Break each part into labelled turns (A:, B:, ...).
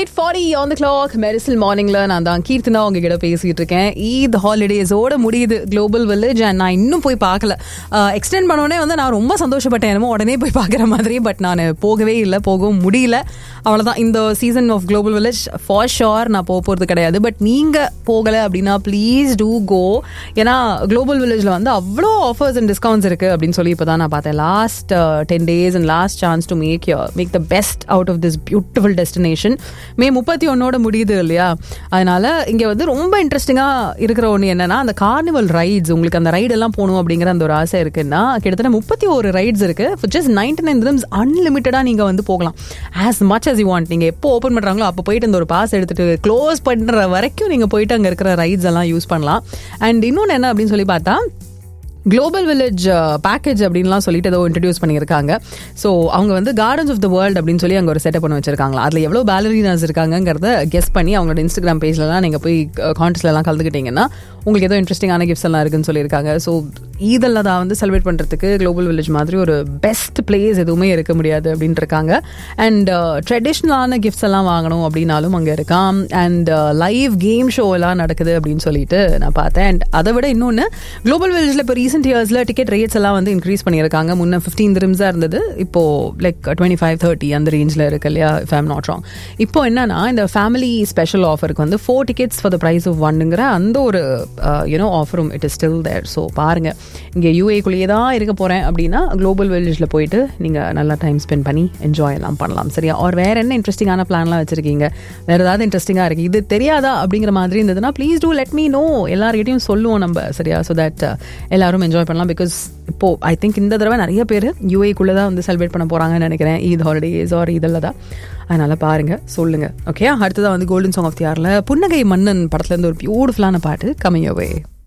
A: Eight forty on the clock மெரிசல் மார்னிங்ல நான் தான் கீர்த்தனா உங்ககிட்ட பேசிட்டு இருக்கேன் ஈத் ஹாலிடேஸோட முடியுது குளோபல் வில்லேஜ் அண்ட் நான் இன்னும் போய் பார்க்கல எக்ஸ்டெண்ட் பண்ணோடனே வந்து நான் ரொம்ப சந்தோஷப்பட்டேன் என்னமோ உடனே போய் பார்க்குற மாதிரி பட் நான் போகவே இல்லை போகவும் முடியல அவ்வளோதான் இந்த season of Global Village for sure நான் போக போகிறது கிடையாது பட் நீங்கள் போகலை அப்படின்னா ப்ளீஸ் டூ கோ ஏன்னா குளோபல் வில்லேஜில் வந்து அவ்வளோ ஆஃபர்ஸ் அண்ட் டிஸ்கவுண்ட்ஸ் இருக்குது அப்படின்னு சொல்லி இப்போ தான் நான் பார்த்தேன் last ten days and last chance to make you make the best out of this beautiful destination May முப்பத்தி ஒன்னோட முடியுது இல்லையா அதனால இங்கே வந்து ரொம்ப இன்ட்ரெஸ்டிங்காக இருக்கிற ஒன்று என்னன்னா அந்த கார்னிவல் ரைட்ஸ் உங்களுக்கு அந்த ரைடு எல்லாம் போகணும் அப்படிங்கிற அந்த ஒரு ஆசை இருக்குன்னா கிட்டத்தட்ட முப்பத்தி ஒரு ரைட்ஸ் இருக்கு ஜஸ்ட் நைன்டி நைன் திரம்ஸ் அன்லிமிட்டடாக நீங்கள் வந்து போகலாம் as much as you want நீங்கள் எப்போ ஓப்பன் பண்ணுறாங்களோ அப்போ போயிட்டு இந்த ஒரு பாஸ் எடுத்துட்டு க்ளோஸ் பண்ணுற வரைக்கும் நீங்கள் போயிட்டு அங்கே இருக்கிற ரைட்ஸ் எல்லாம் யூஸ் பண்ணலாம் அண்ட் இன்னொன்று என்ன அப்படின்னு சொல்லி பார்த்தா குளோபல் வில்லேஜ் பேக்கேஜ் அப்படின்லாம் சொல்லிட்டு ஏதோ இன்ட்ரடியூஸ் பண்ணியிருக்காங்க ஸோ அவங்க வந்து கார்டன்ஸ் ஆஃப் த வேர்ல்டு அப்படின்னு சொல்லி அங்கே ஒரு செட்டப் பண்ணி வச்சிருக்காங்களா அதில் எவ்வளோ பேலரினாஸ் இருக்காங்கிறத கெஸ் பண்ணி அவங்களோட இன்ஸ்டாகிராம் பேஜ்லலாம் நீங்கள் போய் கான்டெஸ்ட்லலாம் கலந்துக்கிட்டீங்கன்னா உங்களுக்கு ஏதோ இன்ட்ரெஸ்டிங்கான கிஃப்ட்ஸ் எல்லாம் இருக்குன்னு சொல்லியிருக்காங்க ஸோ ஈதெல்லாம் தான் வந்து செலிப்ரேட் பண்ணுறதுக்கு குளோபல் வில்லேஜ் மாதிரி ஒரு பெஸ்ட் பிளேஸ் எதுவுமே இருக்க முடியாது அப்படின்ட்டு இருக்காங்க அண்ட் ட்ரெடிஷ்னலான கிஃப்ட்ஸ் எல்லாம் வாங்கணும் அப்படின்னாலும் அங்கே இருக்கான் அண்ட் லைவ் கேம் ஷோ எல்லாம் நடக்குது அப்படின்னு சொல்லிட்டு நான் பார்த்தேன் அண்ட் அதை விட இன்னொன்று குளோபல் வில்லேஜில் இப்போ ரீசெண்ட் இயர்ஸில் டிக்கெட் ரேட்ஸ் எல்லாம் வந்து இன்க்ரீஸ் பண்ணியிருக்காங்க முன்ன ஃபிஃப்டீன் திரிம்ஸாக இருந்தது இப்போ லைக் டுவெண்ட்டி ஃபைவ் தேர்ட்டி அந்த ரேஞ்சில் இருக்கு இல்லையா இஃப் ஐம் நாட் ராங் இப்போ என்னன்னா இந்த ஃபேமிலி ஸ்பெஷல் ஆஃபருக்கு வந்து four tickets for the price of ஒன்னுங்கிற அந்த ஒரு யூனோ ஆஃபரும் it is still there so பாருங்கள் இங்கே யூஏக்குள்ளேயே தான் இருக்க போகிறேன் அப்படின்னா குளோபல் வில்லேஜில் போயிட்டு நீங்கள் நல்லா டைம் ஸ்பெண்ட் பண்ணி என்ஜாய் எல்லாம் பண்ணலாம் சரியா ஒரு வேறு என்ன இன்ட்ரெஸ்டிங்கான பிளான்லாம் வச்சுருக்கீங்க வேறு ஏதாவது இன்ட்ரெஸ்டிங்காக இருக்குது இது தெரியாதா அப்படிங்கிற மாதிரி இருந்ததுன்னா please do let me know எல்லார்கிட்டையும் சொல்லுவோம் நம்ம சரியா ஸோ தட் எல்லாரும் என்ஜாய் பண்ணலாம் பிகாஸ் இப்போ ஐ திங்க் இந்த தடவை நிறைய பேர் யூஏக்குள்ளே தான் வந்து செலிப்ரேட் பண்ண போகிறாங்கன்னு நினைக்கிறேன் ஈத் ஹாலிடேஸ் ஆர் இதில் தான் அதனால் பாருங்கள் சொல்லுங்கள் ஓகே அடுத்ததான் வந்து கோல்டன் சாங் ஆஃப் தி ஆரில் புன்னகை மன்னன் படத்துலேருந்து ஒரு பியூட்டிஃபுல்லான பாட்டு கம்மியவே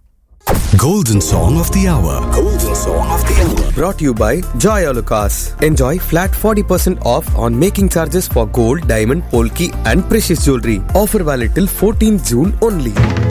B: Golden Song of the Hour. Golden Song of the Hour.
C: Brought to you by Joy Alucas. Enjoy flat 40% off on making charges for gold, diamond, polki and precious jewelry. Offer valid till 14 June only.